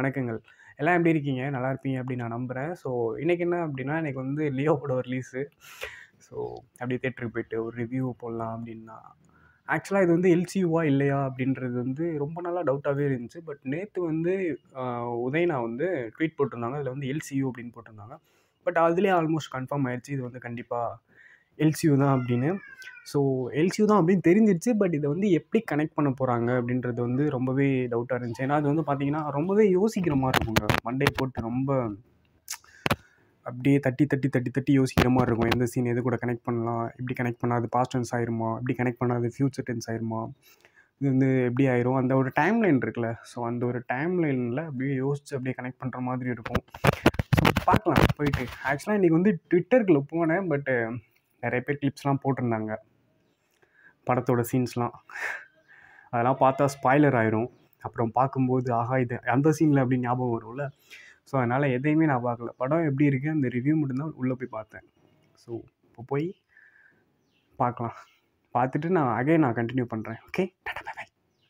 வணக்கங்கள் எல்லாம் எப்படி இருக்கீங்க நல்லா இருப்பீங்க அப்படின்னு நான் நம்புகிறேன் ஸோ இன்றைக்கி என்ன அப்படின்னா எனக்கு வந்து லியோ படம் ரிலீஸு ஸோ அப்படியே தேட்டருக்கு போயிட்டு ஒரு ரிவ்யூ போடலாம் அப்படின்னா ஆக்சுவலாக இது வந்து எல்சியூவா இல்லையா அப்படின்றது வந்து ரொம்ப நாளாக டவுட்டாகவே இருந்துச்சு பட் நேற்று வந்து ஆஹ், உதயனா வந்து ட்வீட் போட்டிருந்தாங்க அதில் வந்து எல்சியூ அப்படின்னு போட்டிருந்தாங்க பட் அதுலேயே ஆல்மோஸ்ட் கன்ஃபார்ம் ஆயிடுச்சு இது வந்து கண்டிப்பாக எல்சியூ தான் அப்படின்னு ஸோ எல்சியூ தான் அப்படின்னு தெரிஞ்சிருச்சு பட் இதை வந்து எப்படி கனெக்ட் பண்ண போகிறாங்க அப்படின்றது வந்து ரொம்பவே டவுட்டாக இருந்துச்சு ஏன்னா அது வந்து பார்த்தீங்கன்னா ரொம்பவே யோசிக்கிற மாதிரி இருக்குங்க மண்டே போட்டு ரொம்ப அப்படியே தட்டி தட்டி தட்டி தட்டி யோசிக்கிற மாதிரி இருக்கும் எந்த சீன் எது கூட கனெக்ட் பண்ணலாம் எப்படி கனெக்ட் பண்ணால் அது பாஸ்ட் டென்ஸ் ஆயிருமா எப்படி கனெக்ட் பண்ணால் அது ஃப்யூச்சர் டென்ஸ் ஆயிருமா இது வந்து எப்படி ஆயிரும் அந்த ஒரு டைம் லைன் இருக்குல்ல ஸோ அந்த ஒரு டைம் லைனில் அப்படியே யோசிச்சு அப்படியே கனெக்ட் பண்ணுற மாதிரி இருக்கும் ஸோ பார்க்கலாம் போயிட்டு ஆக்சுவலாக இன்றைக்கி வந்து ட்விட்டருக்குள்ளே போனேன் பட்டு நிறைய பேர் கிளிப்ஸ்லாம் போட்டிருந்தாங்க படத்தோட சீன்ஸ்லாம் அதெல்லாம் பார்த்தா ஸ்பாய்லர் ஆயிரும் அப்புறம் பார்க்கும்போது ஆஹா இது அந்த சீனில் அப்படி ஞாபகம் வரும்ல ஸோ அதனால் எதையுமே நான் பார்க்கல படம் எப்படி இருக்குது அந்த ரிவ்யூ மட்டும்தான் உள்ளே போய் பார்த்தேன் ஸோ இப்போ போய் பார்க்கலாம் பார்த்துட்டு நான் அகைன் நான் கண்டினியூ பண்ணுறேன் okay tata bye bye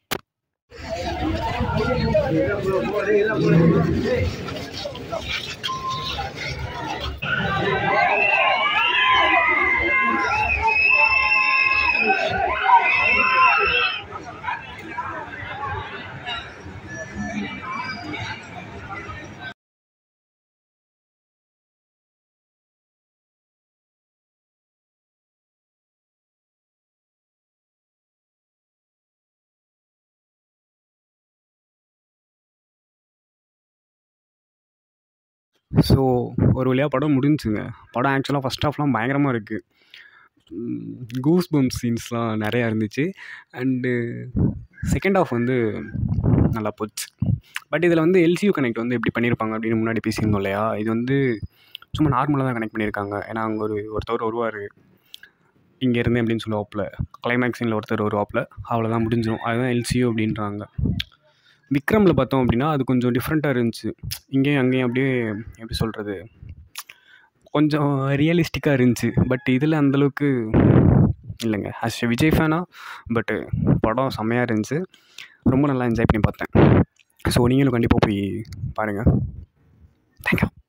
so ஒரு வழியாக படம் முடிஞ்சுங்க படம் ஆக்சுவலாக ஃபஸ்ட் ஹாஃப்லாம் பயங்கரமாக இருக்குது கூஸ் பம்ப் சீன்ஸ்லாம் நிறையா இருந்துச்சு அண்டு செகண்ட் ஹாஃப் வந்து நல்லா போச்சு பட் இதில் வந்து எல்சியூ கனெக்ட் வந்து எப்படி பண்ணியிருப்பாங்க அப்படின்னு முன்னாடி பேசியிருந்தோம் இல்லையா இது வந்து சும்மா நார்மலாக தான் கனெக்ட் பண்ணியிருக்காங்க ஏன்னா அங்கே ஒரு ஒருத்தவர் வருவார் இங்கே இருந்தேன் அப்படின்னு சொல்லுவாப்பில் கிளைமேக்ஸ் சீனில் ஒருத்தர் வருவாப்பில் அவ்வளோதான் முடிஞ்சிடும் அதுதான் எல்சியூ அப்படின்றாங்க விக்ரமில் பார்த்தோம் அப்படின்னா அது கொஞ்சம் டிஃப்ரெண்ட்டாக இருந்துச்சு இங்கேயும் அங்கேயும் அப்படியே எப்படி சொல்கிறது கொஞ்சம் ரியலிஸ்டிக்காக இருந்துச்சு பட் இதில் அந்தளவுக்கு இல்லைங்க ஆஸ் எ விஜய் ஃபேனா பட்டு படம் செம்மையாக இருந்துச்சு ரொம்ப நல்லா என்ஜாய் பண்ணி பார்த்தேன் ஸோ நீங்களும் கண்டிப்பாக போய் பாருங்கள் தேங்க்யூ